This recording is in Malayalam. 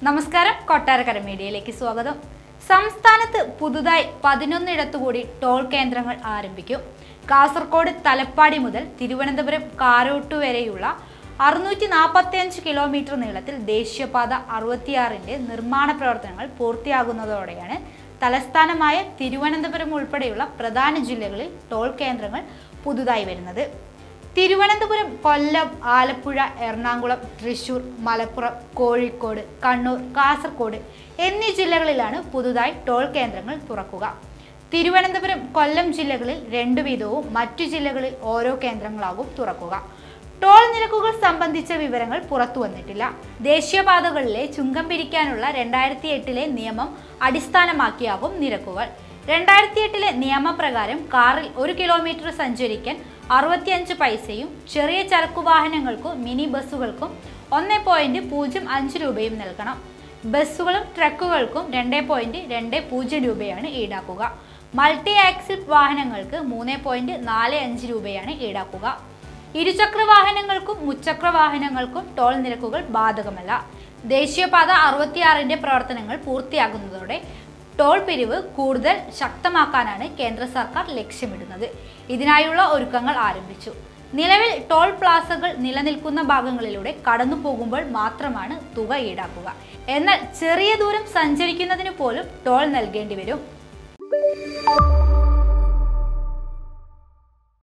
നമസ്കാരം കൊട്ടാരക്കര മീഡിയയിലേക്ക് സ്വാഗതം സംസ്ഥാനത്ത് പുതുതായി പതിനൊന്നിടത്തു കൂടി ടോൾ കേന്ദ്രങ്ങൾ ആരംഭിക്കും കാസർഗോഡ് തലപ്പാടി മുതൽ തിരുവനന്തപുരം കാരോട്ടു വരെയുള്ള അറുന്നൂറ്റി നാൽപ്പത്തിയഞ്ച് കിലോമീറ്റർ നീളത്തിൽ ദേശീയപാത അറുപത്തിയാറിന്റെ നിർമ്മാണ പ്രവർത്തനങ്ങൾ പൂർത്തിയാകുന്നതോടെയാണ് തലസ്ഥാനമായ തിരുവനന്തപുരം ഉൾപ്പെടെയുള്ള പ്രധാന ജില്ലകളിൽ ടോൾ കേന്ദ്രങ്ങൾ പുതുതായി വരുന്നത് തിരുവനന്തപുരം കൊല്ലം ആലപ്പുഴ എറണാകുളം തൃശൂർ മലപ്പുറം കോഴിക്കോട് കണ്ണൂർ കാസർഗോഡ് എന്നീ ജില്ലകളിലാണ് പുതുതായി ടോൾ കേന്ദ്രങ്ങൾ തുറക്കുക തിരുവനന്തപുരം കൊല്ലം ജില്ലകളിൽ രണ്ടു വീതവും മറ്റു ജില്ലകളിൽ ഓരോ കേന്ദ്രങ്ങളാകും തുറക്കുക ടോൾ നിരക്കുകൾ സംബന്ധിച്ച വിവരങ്ങൾ പുറത്തു വന്നിട്ടില്ല ദേശീയപാതകളിലെ ചുങ്കം പിരിക്കാനുള്ള രണ്ടായിരത്തി എട്ടിലെ നിയമം അടിസ്ഥാനമാക്കിയാകും നിരക്കുകൾ രണ്ടായിരത്തി എട്ടിലെ നിയമപ്രകാരം കാറിൽ ഒരു കിലോമീറ്റർ സഞ്ചരിക്കാൻ അറുപത്തിയഞ്ച് പൈസയും ചെറിയ ചരക്കു വാഹനങ്ങൾക്കും മിനി ബസ്സുകൾക്കും ഒന്ന് പോയിന്റ് പൂജ്യം അഞ്ച് രൂപയും നൽകണം ബസ്സുകളും ട്രക്കുകൾക്കും രണ്ട് പോയിന്റ് രണ്ട് പൂജ്യം രൂപയാണ് ഈടാക്കുക മൾട്ടി ആക്സിൽ വാഹനങ്ങൾക്ക് മൂന്ന് പോയിന്റ് നാല് അഞ്ച് രൂപയാണ് ഈടാക്കുക ഇരുചക്ര വാഹനങ്ങൾക്കും മുച്ചക്ര വാഹനങ്ങൾക്കും ടോൾ നിരക്കുകൾ ബാധകമല്ല ദേശീയപാത അറുപത്തിയാറിന്റെ പ്രവർത്തനങ്ങൾ പൂർത്തിയാകുന്നതോടെ ടോൾ പിരിവ് കൂടുതൽ ശക്തമാക്കാനാണ് കേന്ദ്ര സർക്കാർ ലക്ഷ്യമിടുന്നത് ഇതിനായുള്ള ഒരുക്കങ്ങൾ ആരംഭിച്ചു നിലവിൽ ടോൾ പ്ലാസകൾ നിലനിൽക്കുന്ന ഭാഗങ്ങളിലൂടെ കടന്നു പോകുമ്പോൾ മാത്രമാണ് തുക ഈടാക്കുക എന്നാൽ ചെറിയ ദൂരം സഞ്ചരിക്കുന്നതിന് പോലും ടോൾ നൽകേണ്ടി വരും